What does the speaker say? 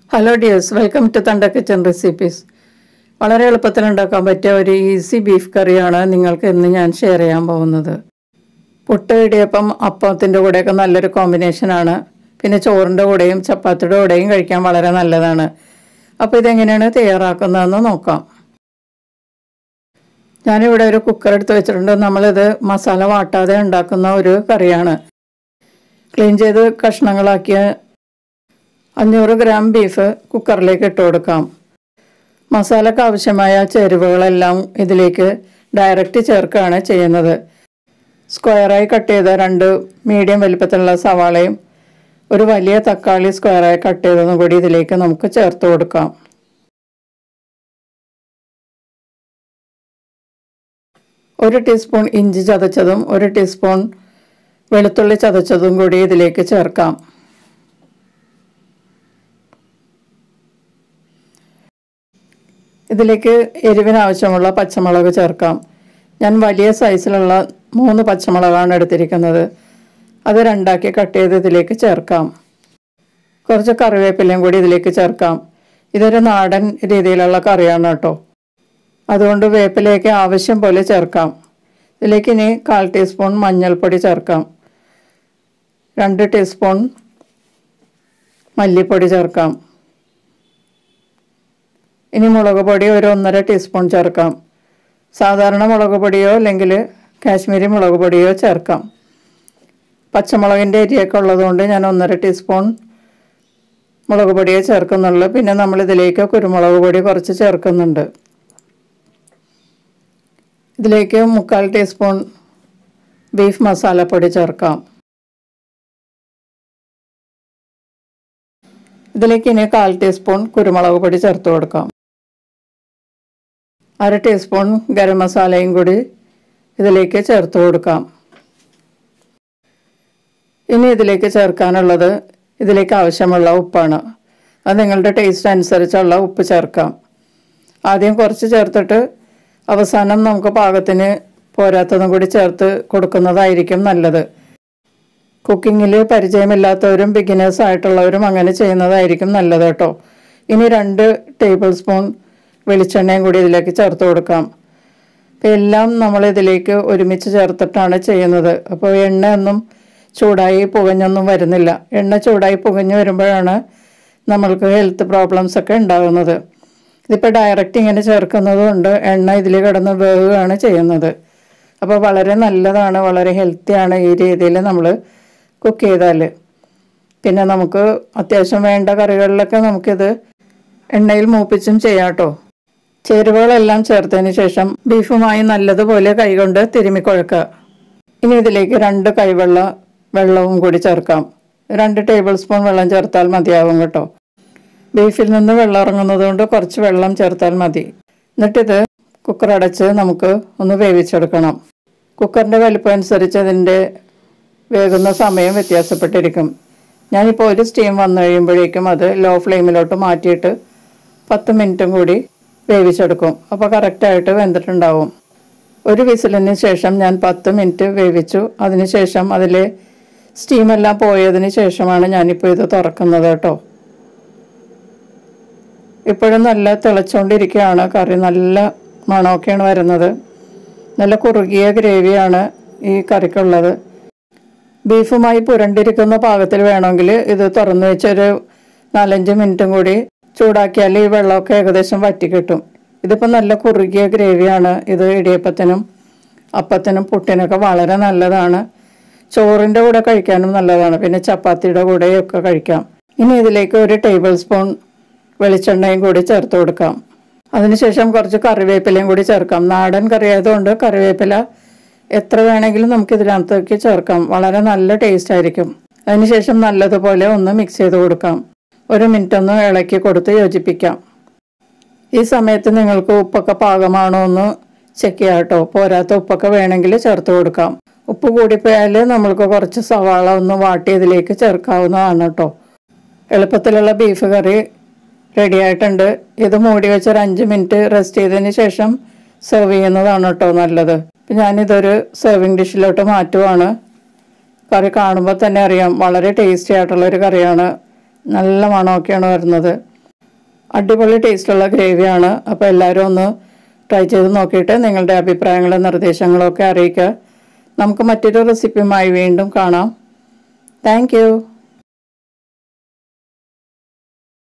hello dears welcome to തണ്ട kitchen recipes വളരെ എളുപ്പത്തിൽ ഉണ്ടാക്കാൻ പറ്റിയ ഒരു ഈസി ബീഫ് കറിയാണ് നിങ്ങൾക്ക് ഇന്ന് ഞാൻ ഷെയർ ചെയ്യാൻ പോകുന്നത് പുട്ട് ഇടിയപ്പം അപ്പത്തിൻ്റെ കൂടെയൊക്കെ നല്ലൊരു കോമ്പിനേഷനാണ് പിന്നെ ചോറിൻ്റെ കൂടെയും ചപ്പാത്തിയുടെ കൂടെയും കഴിക്കാൻ വളരെ നല്ലതാണ് അപ്പോൾ ഇതെങ്ങനെയാണ് തയ്യാറാക്കുന്നതെന്ന് നോക്കാം ഞാനിവിടെ ഒരു കുക്കർ എടുത്ത് വെച്ചിട്ടുണ്ട് നമ്മളിത് മസാല വാട്ടാതെ ഉണ്ടാക്കുന്ന ഒരു കറിയാണ് ക്ലീൻ ചെയ്ത് കഷ്ണങ്ങളാക്കിയ അഞ്ഞൂറ് ഗ്രാം ബീഫ് കുക്കറിലേക്ക് ഇട്ട് കൊടുക്കാം മസാലയ്ക്ക് ആവശ്യമായ ചേരുവകളെല്ലാം ഇതിലേക്ക് ഡയറക്റ്റ് ചേർക്കുകയാണ് ചെയ്യുന്നത് സ്ക്വയറായി കട്ട് ചെയ്ത രണ്ട് മീഡിയം വലിപ്പത്തിലുള്ള സവാളയും ഒരു വലിയ തക്കാളി സ്ക്വയറായി കട്ട് ചെയ്തതും കൂടി ഇതിലേക്ക് നമുക്ക് ചേർത്ത് കൊടുക്കാം ഒരു ടീസ്പൂൺ ഇഞ്ചി ചതച്ചതും ഒരു ടീസ്പൂൺ വെളുത്തുള്ളി ചതച്ചതും കൂടി ഇതിലേക്ക് ചേർക്കാം ഇതിലേക്ക് എരിവിന് ആവശ്യമുള്ള പച്ചമുളക് ചേർക്കാം ഞാൻ വലിയ സൈസിലുള്ള മൂന്ന് പച്ചമുളകാണ് എടുത്തിരിക്കുന്നത് അത് രണ്ടാക്കി കട്ട് ചെയ്ത് ഇതിലേക്ക് ചേർക്കാം കുറച്ച് കറിവേപ്പിലയും കൂടി ഇതിലേക്ക് ചേർക്കാം ഇതൊരു നാടൻ രീതിയിലുള്ള കറിയാണ് കേട്ടോ അതുകൊണ്ട് വേപ്പിലേക്ക് ആവശ്യം പോലെ ചേർക്കാം ഇതിലേക്ക് ഇനി കാൽ ടീസ്പൂൺ മഞ്ഞൾപ്പൊടി ചേർക്കാം രണ്ട് ടീസ്പൂൺ മല്ലിപ്പൊടി ചേർക്കാം ഇനി മുളക് പൊടി ഒരു ഒന്നര ടീസ്പൂൺ ചേർക്കാം സാധാരണ മുളക് പൊടിയോ അല്ലെങ്കിൽ കാശ്മീരി മുളക് പൊടിയോ ചേർക്കാം പച്ചമുളകിൻ്റെ എരിയൊക്കെ ഉള്ളതുകൊണ്ട് ഞാൻ ഒന്നര ടീസ്പൂൺ മുളക് പൊടിയെ ചേർക്കുന്നുള്ളൂ പിന്നെ നമ്മൾ ഇതിലേക്ക് കുരുമുളക് പൊടി കുറച്ച് ചേർക്കുന്നുണ്ട് ഇതിലേക്ക് മുക്കാൽ ടീസ്പൂൺ ബീഫ് മസാലപ്പൊടി ചേർക്കാം ഇതിലേക്ക് ഇനി കാൽ ടീസ്പൂൺ കുരുമുളക് പൊടി ചേർത്ത് കൊടുക്കാം അര ടീസ്പൂൺ ഗരം മസാലയും കൂടി ഇതിലേക്ക് ചേർത്ത് കൊടുക്കാം ഇനി ഇതിലേക്ക് ചേർക്കാനുള്ളത് ഇതിലേക്ക് ആവശ്യമുള്ള ഉപ്പാണ് അത് നിങ്ങളുടെ ടേസ്റ്റ് അനുസരിച്ചുള്ള ഉപ്പ് ചേർക്കാം ആദ്യം കുറച്ച് ചേർത്തിട്ട് അവസാനം നമുക്ക് പാകത്തിന് പോരാത്തതും കൂടി ചേർത്ത് കൊടുക്കുന്നതായിരിക്കും നല്ലത് കുക്കിങ്ങിൽ പരിചയമില്ലാത്തവരും ബിഗിനേഴ്സ് ആയിട്ടുള്ളവരും അങ്ങനെ ചെയ്യുന്നതായിരിക്കും നല്ലത് കേട്ടോ ഇനി രണ്ട് ടേബിൾ സ്പൂൺ വെളിച്ചെണ്ണയും കൂടി ഇതിലേക്ക് ചേർത്ത് കൊടുക്കാം അപ്പോൾ എല്ലാം നമ്മൾ ഇതിലേക്ക് ഒരുമിച്ച് ചേർത്തിട്ടാണ് ചെയ്യുന്നത് അപ്പോൾ എണ്ണയൊന്നും ചൂടായി പുകഞ്ഞൊന്നും വരുന്നില്ല എണ്ണ ചൂടായി പുകഞ്ഞു വരുമ്പോഴാണ് നമ്മൾക്ക് ഹെൽത്ത് പ്രോബ്ലംസ് ഒക്കെ ഉണ്ടാകുന്നത് ഇതിപ്പോൾ ഡയറക്റ്റ് ഇങ്ങനെ ചേർക്കുന്നത് കൊണ്ട് എണ്ണ ഇതിൽ കിടന്ന് വേവുകയാണ് ചെയ്യുന്നത് അപ്പോൾ വളരെ നല്ലതാണ് വളരെ ഹെൽത്തിയാണ് ഈ രീതിയിൽ നമ്മൾ കുക്ക് ചെയ്താൽ പിന്നെ നമുക്ക് അത്യാവശ്യം വേണ്ട കറികളിലൊക്കെ നമുക്കിത് എണ്ണയിൽ മൂപ്പിച്ചും ചെയ്യാം കേട്ടോ ചേരുവകളെല്ലാം ചേർത്തതിന് ശേഷം ബീഫുമായി നല്ലതുപോലെ കൈകൊണ്ട് തിരുമ്മി കുഴക്കുക ഇനി ഇതിലേക്ക് രണ്ട് കൈവെള്ള വെള്ളവും കൂടി ചേർക്കാം രണ്ട് ടേബിൾ സ്പൂൺ വെള്ളം ചേർത്താൽ മതിയാവും കേട്ടോ ബീഫിൽ നിന്ന് വെള്ളം ഇറങ്ങുന്നത് കൊണ്ട് കുറച്ച് വെള്ളം ചേർത്താൽ മതി എന്നിട്ടിത് കുക്കർ അടച്ച് നമുക്ക് ഒന്ന് വേവിച്ചെടുക്കണം കുക്കറിൻ്റെ വലിപ്പം അനുസരിച്ച് അതിൻ്റെ വേകുന്ന സമയം വ്യത്യാസപ്പെട്ടിരിക്കും ഞാനിപ്പോൾ ഒരു സ്റ്റീം വന്നു കഴിയുമ്പോഴേക്കും അത് ലോ ഫ്ലെയിമിലോട്ട് മാറ്റിയിട്ട് പത്ത് മിനിറ്റും കൂടി വേവിച്ചെടുക്കും അപ്പോൾ കറക്റ്റായിട്ട് വെന്തിട്ടുണ്ടാവും ഒരു വിസിലിന് ശേഷം ഞാൻ പത്ത് മിനിറ്റ് വേവിച്ചു അതിനുശേഷം അതിൽ സ്റ്റീമെല്ലാം പോയതിന് ശേഷമാണ് ഞാനിപ്പോൾ ഇത് തുറക്കുന്നത് കേട്ടോ ഇപ്പോഴും നല്ല തിളച്ചുകൊണ്ടിരിക്കുകയാണ് കറി നല്ല മണമൊക്കെയാണ് വരുന്നത് നല്ല കുറുകിയ ഗ്രേവിയാണ് ഈ കറിക്കുള്ളത് ബീഫുമായി പുരണ്ടിരിക്കുന്ന പാകത്തിൽ വേണമെങ്കിൽ ഇത് തുറന്നു വെച്ചൊരു നാലഞ്ച് മിനിറ്റും കൂടി ചൂടാക്കിയാൽ ഈ വെള്ളമൊക്കെ ഏകദേശം വറ്റി കിട്ടും ഇതിപ്പോൾ നല്ല കുറുകിയ ഗ്രേവിയാണ് ഇത് ഇടിയപ്പത്തിനും അപ്പത്തിനും പുട്ടിനൊക്കെ വളരെ നല്ലതാണ് ചോറിൻ്റെ കൂടെ കഴിക്കാനും നല്ലതാണ് പിന്നെ ചപ്പാത്തിയുടെ കൂടെയൊക്കെ കഴിക്കാം ഇനി ഇതിലേക്ക് ഒരു ടേബിൾ സ്പൂൺ വെളിച്ചെണ്ണയും കൂടി ചേർത്ത് കൊടുക്കാം അതിനുശേഷം കുറച്ച് കറിവേപ്പിലയും കൂടി ചേർക്കാം നാടൻ കറി ആയതുകൊണ്ട് കറിവേപ്പില എത്ര വേണമെങ്കിലും നമുക്ക് ഇതിനകത്തേക്ക് ചേർക്കാം വളരെ നല്ല ടേസ്റ്റ് ആയിരിക്കും അതിനുശേഷം നല്ലതുപോലെ ഒന്ന് മിക്സ് ചെയ്ത് കൊടുക്കാം ഒരു മിനിറ്റ് ഒന്ന് ഇളക്കി കൊടുത്ത് യോജിപ്പിക്കാം ഈ സമയത്ത് നിങ്ങൾക്ക് ഉപ്പൊക്കെ പാകമാണോ എന്ന് ചെക്ക് ചെയ്യാം കേട്ടോ പോരാത്ത ഉപ്പൊക്കെ വേണമെങ്കിൽ ചേർത്ത് കൊടുക്കാം ഉപ്പ് കൂടിപ്പോയാൽ നമ്മൾക്ക് കുറച്ച് സവാള ഒന്ന് വാട്ടി ഇതിലേക്ക് ചേർക്കാവുന്നതാണ് കേട്ടോ എളുപ്പത്തിലുള്ള ബീഫ് കറി റെഡി ആയിട്ടുണ്ട് ഇത് മൂടി വെച്ച് ഒരു അഞ്ച് മിനിറ്റ് റെസ്റ്റ് ചെയ്തതിന് ശേഷം സെർവ് ചെയ്യുന്നതാണ് കേട്ടോ നല്ലത് ഞാനിതൊരു സെർവിങ് ഡിഷിലോട്ട് മാറ്റുവാണ് കറി കാണുമ്പോൾ തന്നെ അറിയാം വളരെ ടേസ്റ്റി ആയിട്ടുള്ള ഒരു കറിയാണ് നല്ല മണമൊക്കെയാണ് വരുന്നത് അടിപൊളി ടേസ്റ്റുള്ള ഗ്രേവിയാണ് അപ്പോൾ എല്ലാവരും ഒന്ന് ട്രൈ ചെയ്ത് നോക്കിയിട്ട് നിങ്ങളുടെ അഭിപ്രായങ്ങളും നിർദ്ദേശങ്ങളും ഒക്കെ അറിയിക്കുക നമുക്ക് മറ്റൊരു റെസിപ്പിയുമായി വീണ്ടും കാണാം താങ്ക്